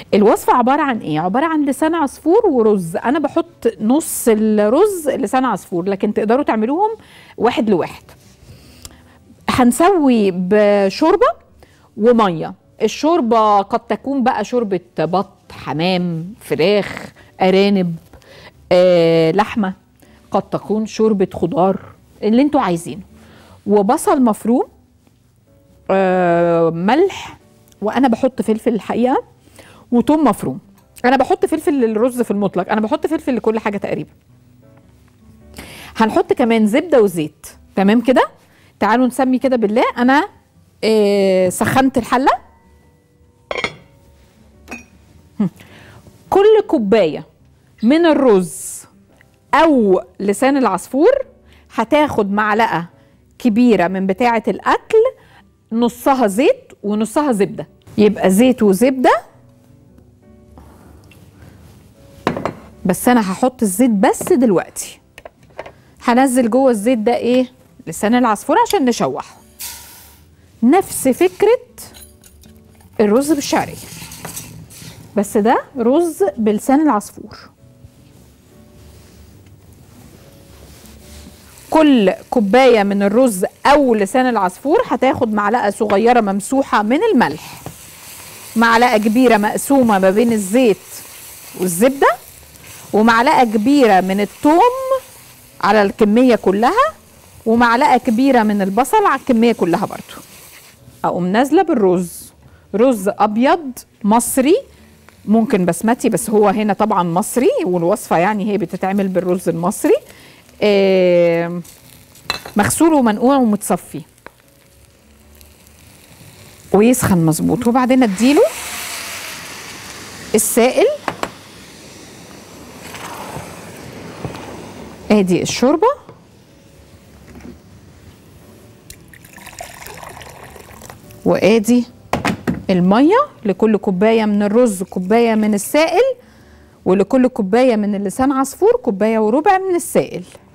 الوصفه عباره عن ايه عباره عن لسان عصفور ورز انا بحط نص الرز لسان عصفور لكن تقدروا تعملوهم واحد لواحد هنسوي بشوربه وميه الشوربه قد تكون بقى شوربه بط حمام فراخ ارانب آه، لحمه قد تكون شوربه خضار اللي انتوا عايزينه وبصل مفروم آه، ملح وانا بحط فلفل الحقيقه وتوم مفروم انا بحط فلفل للرز في المطلق انا بحط فلفل لكل حاجه تقريبا هنحط كمان زبده وزيت تمام كده تعالوا نسمي كده بالله انا آه سخنت الحله هم. كل كوبايه من الرز او لسان العصفور هتاخد معلقه كبيره من بتاعه الاكل نصها زيت ونصها زبده يبقى زيت وزبده بس انا هحط الزيت بس دلوقتي هنزل جوه الزيت ده ايه لسان العصفور عشان نشوحه نفس فكره الرز بالشعريه بس ده رز بلسان العصفور كل كوبايه من الرز او لسان العصفور هتاخد معلقه صغيره ممسوحه من الملح معلقه كبيره مقسومه ما بين الزيت والزبده ومعلقه كبيره من الثوم على الكميه كلها ومعلقه كبيره من البصل على الكميه كلها برضو اقوم نازله بالرز رز ابيض مصري ممكن بسمتي بس هو هنا طبعا مصري والوصفه يعني هي بتتعمل بالرز المصري آه مغسول ومنقوع ومتصفي ويسخن مظبوط وبعدين اديله السائل ادي الشوربه وادي الميه لكل كوبايه من الرز كوبايه من السائل ولكل كوبايه من اللسان عصفور كوبايه وربع من السائل